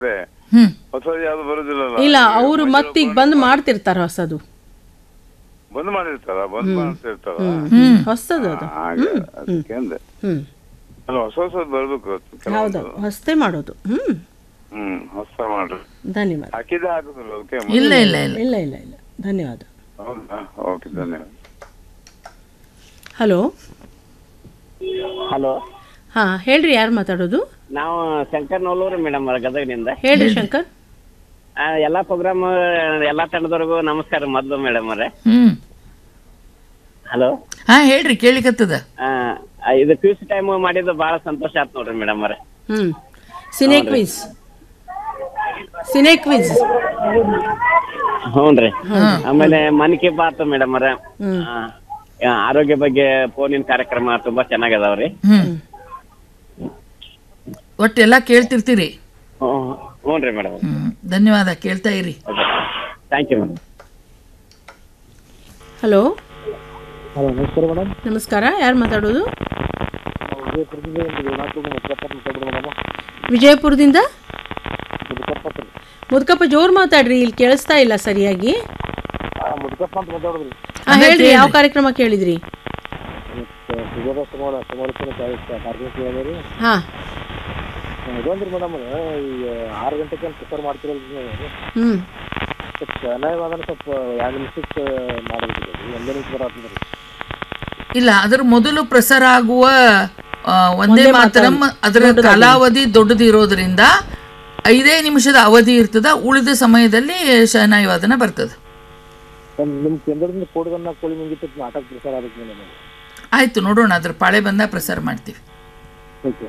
ಅದೇ ಹ್ಮ್ ಹೊಸದು ಯಾವ್ದು ಬರುದಿಲ್ಲಲ್ಲ ಇಲ್ಲ ಅವರು ಮತ್ತೀಗ ಬಂದ್ ಮಾಡ್ತಿರ್ತಾರ ಹೊಸದು ಬಂದ್ ಮಾಡಿರ್ತಾರ ಬಂದ್ ಮಾಡ್ತಿರ್ತಾರ ಹ್ಮ್ ಹೊಸದು ಅದು ಹಾಗೆ ಅದಕ್ಕೆ ಅಂದೆ ಹ್ಮ್ ಅಲ್ಲ ಹೊಸ ಹೊಸದ್ ಬರ್ಬೇಕು ಕೆಲವೊಂದು. ಹೌದು ಹೊಸದೇ ಮಾಡೋದು ಹ್ಮ್ ಹ್ಮ್ ಹೊಸ ಮಾಡ್ರಿ ಧನ್ಯವಾದ ಹಾಕಿದ್ದೆ ಹಾಕುದಿಲ್ಲ ಓಕೆ ಇಲ್ಲ ಇಲ್ಲ ಇಲ್ಲ ಇಲ್ಲ ಇಲ್ಲ ಇಲ್ಲ ಧನ್ಯವಾದ ಹೌದಾ ಓಕೆ ಧನ್ಯವಾದ ಹಲೋ ಹಲೋ ಹಾ ಹೇಳ್ರಿ ಯಾರು ಮಾತಾಡೋದು ನಾವು ಶಂಕರ್ ನವಲೂರು ಮೇಡಮ್ ಗದಗನಿಂದ ಹೇಳ್ರಿ ಶಂಕರ್ ಆ, ಎಲ್ಲಾ ಪ್ರೋಗ್ರಾಮ್ ಎಲ್ಲಾ ತಂಡದವ್ರಿಗೂ ನಮಸ್ಕಾರ ಮೊದ್ಲು ಮೇಡಮ್ ಅವರೇ ಹ್ಮ್ ಹಲೋ ಹಾ ಹೇಳ್ರಿ ಕೇಳಿಕತ್ತದ ಇದು ಕ್ಯೂಸ್ ಟೈಮ್ ಮಾಡಿದ್ದು ಬಹಳ ಸಂತೋಷ ಆಯ್ತು ನೋಡ್ರಿ ಮೇಡಮ್ ಅವರೇ ಹ್ಮ್ ಸಿನೆ ಕ್ವಿಜ್ ಸಿನೆ ಕ್ವಿಜ್ ಹ್ಞೂನ್ರಿ ಆಮೇಲೆ ಮನ್ ಕಿ ಬಾತ್ ಮೇಡಮ್ ಅವರೇ ಹ್ಮ್ ಆ, ಆರೋಗ್ಯ ಬಗ್ಗೆ ಫೋನಿನ ಕಾರ್ಯಕ್ರಮ ತುಂಬಾ ಚೆನ್ನಾಗದಾವ್ರಿ ಹ್ಮ್ ಒಟ್ಟೆಲ್ಲ ಕೇಳ್ತಿರ್ತೀರಿ ಹ್ಞೂ- ಹ್ಞೂನ್ರಿ ಮೇಡಮ್ ಹ್ಮ್ ಧನ್ಯವಾದ ಕೇಳ್ತಾ ಇರಿ thank you madam hello hello ನಮಸ್ಕಾರ ಮೇಡಮ್ ನಮಸ್ಕಾರ ಯಾರು ಮಾತಾಡೋದು ವಿಜಯಪುರದಿಂದ ಮುದ್ಕಪ್ಪ ಜೋರ್ ಮಾತಾಡ್ರಿ ಇಲ್ಲಿ ಕೇಳಿಸ್ತಾ ಇಲ್ಲ ಸರಿಯಾಗಿ ಮುದ್ಕಪ್ಪ ಅಂತ ಮಾತಾಡೋದ್ರಿ ಹಾ ಹೇಳ್ರಿ ಯಾವ ಕಾರ್ಯಕ್ರಮ ಕೇಳಿದ್ರಿ ಹಾ ಇದೊಂದ್ರಿ ಮೇಡಮ್ ಈಗ ಆರು ಗಂಟೆಗೆ ಪ್ರಿಪೇರ್ ಮಾಡ್ತಿರಲ್ರಿ ಹ್ಮ್ ಚೆನ್ನಾಗಿ ಅದನ್ನ ಸ್ವಲ್ಪ ಎರಡು ನಿಮಿಷಕ್ಕೆ ಮಾಡಬೇಕಿದೆ ಒಂದೇ ನಿಮಿಷ ಬರತ್ತೀರಿ ಇಲ್ಲ ಅದರ ಮೊದಲು ಪ್ರಸಾರ ಆಗುವ ಆ, ಒಂದೇ ಮಾತರಂ ಅದರ ಕಾಲಾವಧಿ ದೊಡ್ಡದಿರೋದ್ರಿಂದ ಐದೇ ನಿಮಿಷದ ಅವಧಿ ಇರ್ತದ ಉಳಿದ ಸಮಯದಲ್ಲಿ ಶಹನಾಯಿ ವಾದನ ಬರ್ತದೆ ನಿಮ್ಮ ಕೇಂದ್ರದಿಂದ ಕೋಡ್ಗನ್ನ ಕೋಳಿ ಮುಂಗಿತ್ತು ನಾಟಕ ಪ್ರಸಾರ ಆಗುತ್ತೆ ಮೇಡಮ್ ಆಯ್ತು ನೋಡೋಣ ಅದ್ರ ಪಾಳೆ ಬಂದ ಪ್ರಸಾರ ಮಾಡ್ತೀವಿ ಓಕೆ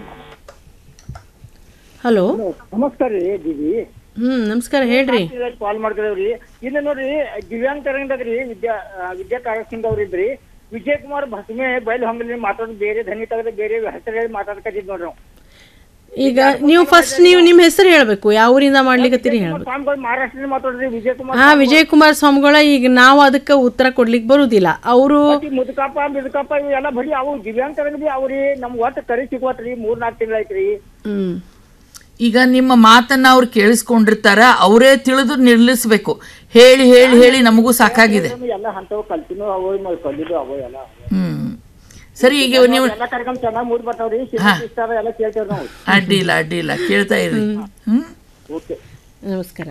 ಹಲೋ ನಮಸ್ಕಾರ ರೀ ದೀದಿ ಹ್ಮ್ ನಮಸ್ಕಾರ ಹೇಳ್ರಿ ಕಾಲ್ ಮಾಡ್ತಿದೇವ್ರಿ ಇಲ್ಲಿ ನೋಡ್ರಿ ದಿವ್ಯಾಂಗ ತರಂಗದಾಗ್ರಿ ವಿದ್ಯಾ ಆ, ವಿದ್ಯಾ ಕಾಗಸಿಂಗ್ ಅವ್ರ ಇದ್ರಿ ವಿಜಯ್ ಕುಮಾರ್ ಭಸ್ಮೆ ಬೈಲ್ ಹಂಗಲಿ ಮಾತಾಡೋದು ಬೇರೆ ಧನಿ ತೆಗೆದು ಬೇರೆ ಹೆಸರು ಹೇಳಿ ಮಾತಾಡ್ಕತ್ತಿದ್ ನೋಡ್ರಿ ನಾವು ಈಗ ನೀವು ಫಸ್ಟ್ ನೀವು ನಿಮ್ಮ ಹೆಸರು ಹೇಳ್ಬೇಕು ಯಾವ ಊರಿಂದ ಮಾಡ್ಲಿಕತ್ತೀರಿ ಹೇಳ್ಬೇಕು ಸ್ವಾಮಿಗಳು ಮಹಾರಾಷ್ಟ್ರದಲ್ಲಿ ಮಾತಾಡ್ರಿ ವಿಜಯ್ ಕುಮಾರ್ ಹಾ ವಿಜಯ್ ಕುಮಾರ್ ಸ್ವಾಮಿಗಳ ಈಗ ನಾವು ಅದಕ್ಕೆ ಉತ್ತರ ಕೊಡ್ಲಿಕ್ಕೆ ಬರುದಿಲ್ಲ ಅವರು ಈ ಮುದುಕಪ್ಪ ಬಿದುಕಪ್ಪ ಇವೆಲ್ಲ ಬರೀ ಅವು ದಿವ್ಯಾಂಗ ತರಂಗದಿ ಅವ್ರಿ ನಮ್ಗೆ ಒಟ್ಟು ಕರಿ ಸಿಗೋತ್ರಿ ಮೂರ್ ನಾಲ್ಕು ತಿಂಗಳು ಐತ್ರಿ ಹ್ಮ್ ಈಗ ನಿಮ್ಮ ಮಾತನ್ನ ಅವ್ರು ಕೇಳಿಸ್ಕೊಂಡಿರ್ತಾರ ಅವರೇ ತಿಳಿದು ನಿಲ್ಲಿಸ್ಬೇಕು ಹೇಳಿ ಹೇಳಿ ಹೇಳಿ ನಮಗೂ ಸಾಕಾಗಿದೆ ಎಲ್ಲ ಅಂತವ್ ಕಲ್ತಿನೂ ಅವು ಮ- ಕಲಿದು ಅವು ಎಲ್ಲ ಹ್ಮ್ ಸರಿ ಈಗ ನೀವು ಎಲ್ಲ ಕಾರ್ಯಕ್ರಮ ಚೆನ್ನಾಗಿ ಮೂಡ್ ಬರ್ತಾವ್ರಿ ಹಾ. ಇಷ್ಟ ಎಲ್ಲ ಕೇಳ್ತೇವ್ರಿ ನಾವು ಅಡ್ಡಿ ಇಲ್ಲ ಅಡ್ಡಿ ಇಲ್ಲ ಕೇಳ್ತಾ ಇರ್ರಿ ಹ್ಮ್ ಓಕೆ ನಮಸ್ಕಾರ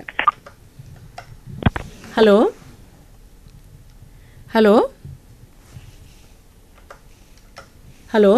ಹಲೋ ಹಲೋ ಹಲೋ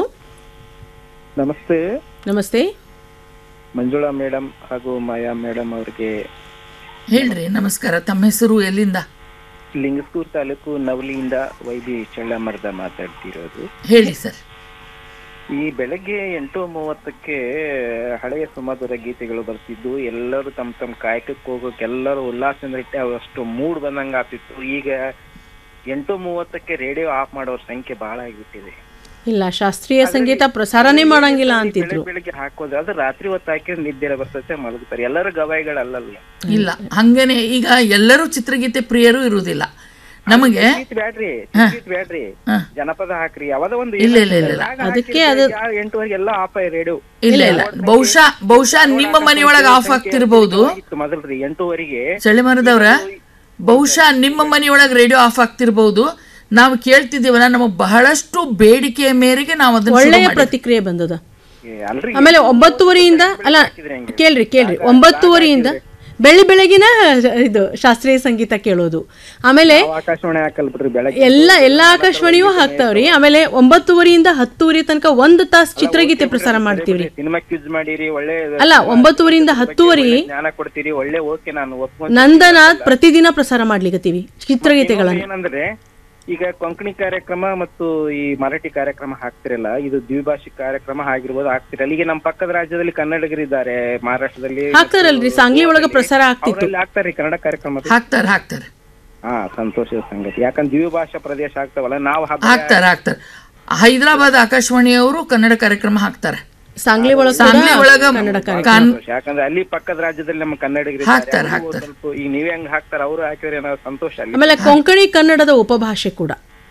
ನಮಸ್ತೆ ನಮಸ್ತೆ ಮಂಜುಳಾ ಮೇಡಮ್ ಹಾಗೂ ಮಾಯಾ ಮೇಡಮ್ ಅವರಿಗೆ ಹೇಳ್ರಿ ನಮಸ್ಕಾರ ತಮ್ಮ ಹೆಸರು ಎಲ್ಲಿಂದ ಲಿಂಗಸ್ಕೂರ್ ತಾಲೂಕು ನವಲಿಯಿಂದ ವೈದ್ಯ ಚಳ್ಳಮರದ ಮಾತಾಡ್ತಿರೋದು ಹೇಳಿ ಸರ್ ಈ ಬೆಳಗ್ಗೆ ಎಂಟು ಮೂವತ್ತಕ್ಕೆ ಹಳೆಯ ಸುಮಧುರ ಗೀತೆಗಳು ಬರ್ತಿದ್ದು ಎಲ್ಲರೂ ತಮ್ಮ ತಮ್ಮ ಕಾಯಕಕ್ಕೆ ಹೋಗೋಕೆ ಎಲ್ಲರೂ ಉಲ್ಲಾಸದಿಂದ ಇಟ್ಟೆ ಅಷ್ಟು ಮೂಡ್ ಬಂದಂಗ ಆಗ್ತಿತ್ತು ಈಗ ಎಂಟು ಮೂವತ್ತಕ್ಕೆ ರೇಡಿಯೋ ಆಫ್ ಮಾಡೋರ ಸಂಖ್ಯೆ ಬಹಳ ಆಗಿಬಿಟ್ಟಿದೆ ಇಲ್ಲ ಶಾಸ್ತ್ರೀಯ ಸಂಗೀತ ಪ್ರಸಾರನೇ ಮಾಡಂಗಿಲ್ಲ ಅಂತಿದ್ರು ಬೆಳಗ್ಗೆ ಬೆಳಗ್ಗೆ ಹಾಕೋದು ಅದು ರಾತ್ರಿ ಹೊತ್ತು ಹಾಕಿ ನಿದ್ದೆ ಬರ್ತೈತೆ ಮಲಗ್ತಾರೆ ಎಲ್ಲರೂ ಗವಾಯಿಗಳಲ್ಲಲ್ಲ ಇಲ್ಲ ಹಂಗೇನೆ ಈಗ ಎಲ್ಲರೂ ಚಿತ್ರಗೀತೆ ಪ್ರಿಯರು ಇರುವುದಿಲ್ಲ ನಮಗೆ ಸಂಗೀತ ಬ್ಯಾಡ್ರಿ ಸಂಗೀತ ಬ್ಯಾಡ್ರಿ ಹಾ. ಜನಪದ ಹಾಕ್ರಿ ಯಾವ್ದೋ ಒಂದು ಇಲ್ಲ, ಇಲ್ಲ, ಇಲ್ಲ, ಇಲ್ಲ. ಅದಕ್ಕೆ ಅದು- ಎಂಟುವರೆಗೆ ಎಲ್ಲ ಆಫ್ ರೇಡಿಯೋ ಇಲ್ಲ ಇಲ್ಲ ಬಹುಶಃ ಬಹುಶಃ ನಿಮ್ಮ ಮನೆಯೊಳಗೆ ಆಫ್ ಆಗ್ತಿರ್ಬಹುದು ಇತ್ತು ಮೊದಲ್ರಿ ಎಂಟೂವರೆಗೆ ಚಳಿಮರದವ್ರ ಬಹುಶಃ ನಿಮ್ಮ ಮನೆಯೊಳಗೆ ರೇಡಿಯೋ ಆಫ್ ಆಗ್ತಿರ್ಬಹುದು ನಾವು ಕೇಳ್ತಿದ್ದೀವಲ್ಲ ನಮಗೆ ಬಹಳಷ್ಟು ಬೇಡಿಕೆಯ ಮೇರೆಗೆ ನಾವು ಅದನ್ನ ಶುರು ಒಳ್ಳೆಯ ಮಾಡಿದ್ವಿ. ಪ್ರತಿಕ್ರಿಯೆ ಬಂದದ ಏ, ಅಲ್ರಿ ಆಮೇಲೆ ಒಂಬತ್ತುವರೆಯಿಂದ ಅಲ್ಲ ಕೇಳ್ರಿ ಕೇಳ್ರಿ ಒಂಬತ್ತುವರೆಯಿಂದ ಬೆಳಿ ಬೆಳಗಿನ ಇದು ಶಾಸ್ತ್ರೀಯ ಸಂಗೀತ ಕೇಳೋದು ಆಮೇಲೆ ನಾವು ಆಕಾಶವಾಣಿ ಹಾಕಲ್ ಬಿಡ್ರಿ ಬೆಳಗ್ಗೆ ಎಲ್ಲ ಎಲ್ಲಾ ಆಕಾಶವಾಣಿಯೂ ಹಾಕ್ತಾವ್ರಿ ಆಮೇಲೆ ಒಂಬತ್ತುವರೆಯಿಂದ ಹತ್ತುವರೆ ತನಕ ಒಂದು ತಾಸು ಚಿತ್ರಗೀತೆ ಪ್ರಸಾರ ಮಾಡ್ತೀವ್ರಿ ಸಿನಿಮಾ ಕ್ಯೂಸ್ ಮಾಡಿರಿ ಒಳ್ಳೆ ಅಲ್ಲ ಒಂಬತ್ತುವರೆಯಿಂದ ಹತ್ತುವರೆ ಜ್ಞಾನ ಕೊಡ್ತೀರಿ ಒಳ್ಳೆ ಓಕೆ ನಾನು ಒಪ್ಕೊಂಡ್ ನಂದನಾಥ್ ಪ್ರತಿದಿನ ಪ್ರಸಾರ ಮಾಡ್ಲಿಕತ್ತೀವಿ ಚಿತ್ರಗೀತೆಗಳನ್ನ ಏನಂದ್ರೆ ಈಗ ಕೊಂಕಣಿ ಕಾರ್ಯಕ್ರಮ ಮತ್ತು ಈ ಮರಾಠಿ ಕಾರ್ಯಕ್ರಮ ಹಾಕ್ತಿರಲ್ಲ ಇದು ದ್ವಿಭಾಷಿಕ ಕಾರ್ಯಕ್ರಮ ಆಗಿರ್ಬೋದು ಹಾಕ್ತಿರಲ್ಲ ಈಗ ನಮ್ಮ ಪಕ್ಕದ ರಾಜ್ಯದಲ್ಲಿ ಕನ್ನಡಿಗರಿದ್ದಾರೆ ಮಹಾರಾಷ್ಟ್ರದಲ್ಲಿ ಹಾಕ್ತಾರಲ್ರಿ ಸಾಂಗ್ಲಿ ಒಳಗ ಪ್ರಸಾರ ಆಗ್ತಿತ್ತು ಅವರಲ್ಲಿ ಹಾಕ್ತಾರ್ರಿ ಕನ್ನಡ ಕಾರ್ಯಕ್ರಮ ಹಾಕ್ತಾರೆ ಹಾಕ್ತಾರೆ ಹಾ ಸಂತೋಷದ ಸಂಗತಿ ಯಾಕಂದ್ರೆ ದ್ವಿಭಾಷಾ ಪ್ರದೇಶ ಆಗ್ತಾವಲ್ಲ ನಾವು ಹಬ್ಬ ಹಾಕ್ತಾರೆ ಹಾಕ್ತಾರೆ ಹೈದರಾಬಾದ್ ಆಕಾಶವಾಣಿಯವರು ಕನ್ನಡ ಕಾರ್ಯಕ್ರಮ ಹಾಕ್ತಾರೆ ಸಾಂಗ್ಲಿ ಒಳಗ ಸಾಂಗ್ಲಿ ಒಳಗ ಕನ್ನಡ ಕಾರ್ಯಕ್ರಮ ಕಾನ್- ಸಂತೋಷ. ಯಾಕಂದ್ರೆ ಅಲ್ಲಿ ಪಕ್ಕದ ರಾಜ್ಯದಲ್ಲಿ ನಮ್ಮ ಕನ್ನಡಿಗರು ಹಾಕ್ತಾರೆ, ಹಾಕ್ತಾರೆ. ಸ್ವಲ್ಪ ಈಗ ನೀವೇ ಹಂಗ ಹಾಕ್ತಾರ ಅವರು ಹಾಕಿದ್ರೆ ನಾವು ಸಂತೋಷ ಅಲ್ಲಿ ಆಮೇಲೆ ಕೊಂಕಣಿ ಕನ್ನಡದ ಉಪಭಾಷೆ ಕೂಡ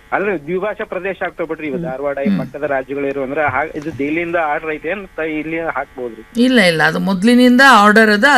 ಅಂದ್ರೆ ದ್ವಿಭಾಷಾ ಪ್ರದೇಶ ಆಗ್ತಾವ ಬಿಡ್ರಿ ಇವು ಧಾರವಾಡ ಈ ಪಕ್ಕದ ರಾಜ್ಯಗಳಿರು ಅಂದ್ರೆ ಹಾ- ಇದು ದೆಹಲಿಯಿಂದ ಆರ್ಡರ್ ಐತೆ ಅಂತ ಇಲ್ಲಿ ಹಾಕ್ಬೋದ್ರಿ ಇಲ್ಲ ಇಲ್ಲ ಅದು ಮೊದ್ಲಿನಿಂದ ಆರ್ಡರ್ ಅದ